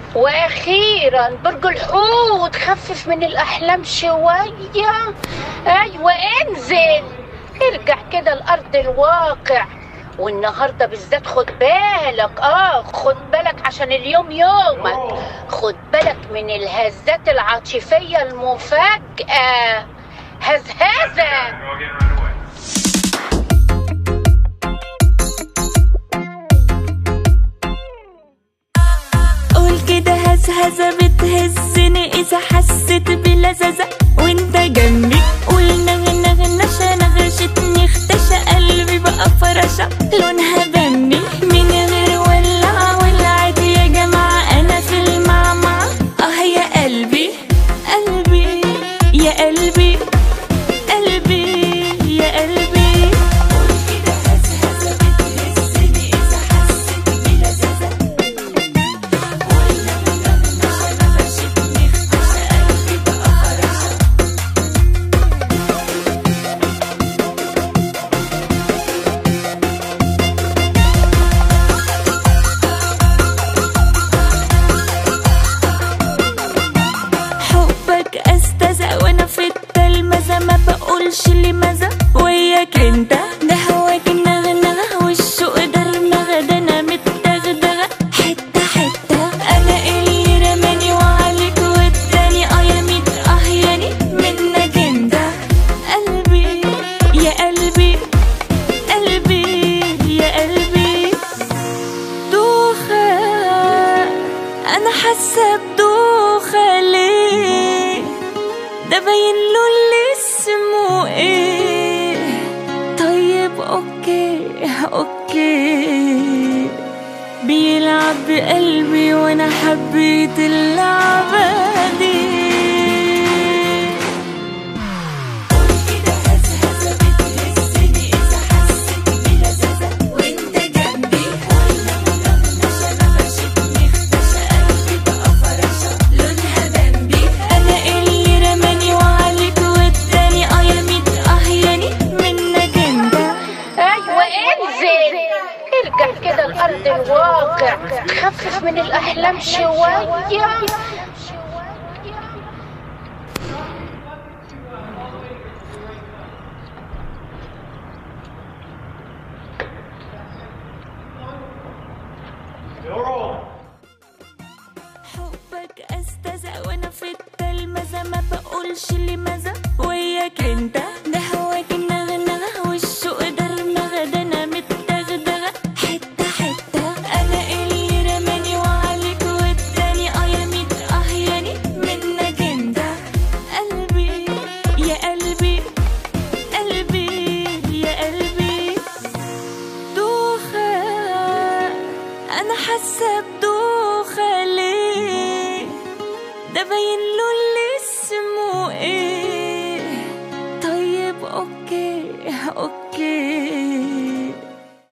واخيرا برج الحوت خفف من الاحلام شويه ايوه انزل ارجع كده لارض الواقع والنهارده بالذات خد بالك اه خد بالك عشان اليوم يومك خد بالك من الهزات العاطفيه المفاجاه هزهزه قول كده هزهزة بتهزني إذا حسيت بلذذة وانت جنبي قول نغ نغ نشا نغشتني اختشى قلبي بقى فرشة لونها بني من غير ولع ولعت يا جماعة أنا في المعمعة آه يا قلبي قلبي يا قلبي قلبي يا قلبي قول كده هزهزة بتهزني إذا حسيت بلذذة حبك استزق وانا في التلمذة ما بقولش لماذا وياك انت ده هواك النغنغة والشوق درمغة ده انا متدغدغة حتة حتة انا اللي رماني وعليك والتاني اه يا ميت اه يعني منك انت قلبي يا قلبي قلبي يا قلبي دوخة أنا حاسة بدوخة ليه ده باين له اللي اسمه ايه طيب اوكي اوكي بيلعب بقلبي وانا حبيت اللعبة دي انا اللي رماني وعليك والتاني اه يا ميت اه يعني منك انت ايوه انزل ارجع كده لارض الواقع خفف من الاحلام شويه حبك استزق وانا في التلمذة ما بقولش لماذا وياك انت ده هواك النغنغة والشوق درمغة ده انا متدغدغة حتة حتة انا اللي رماني وعليك والتاني اه يا ميت اه يعني منك انت قلبي يا قلبي قلبي يا قلبي دوخة أنا حاسة بدوخة ليه ده باين له اللي اسمه ايه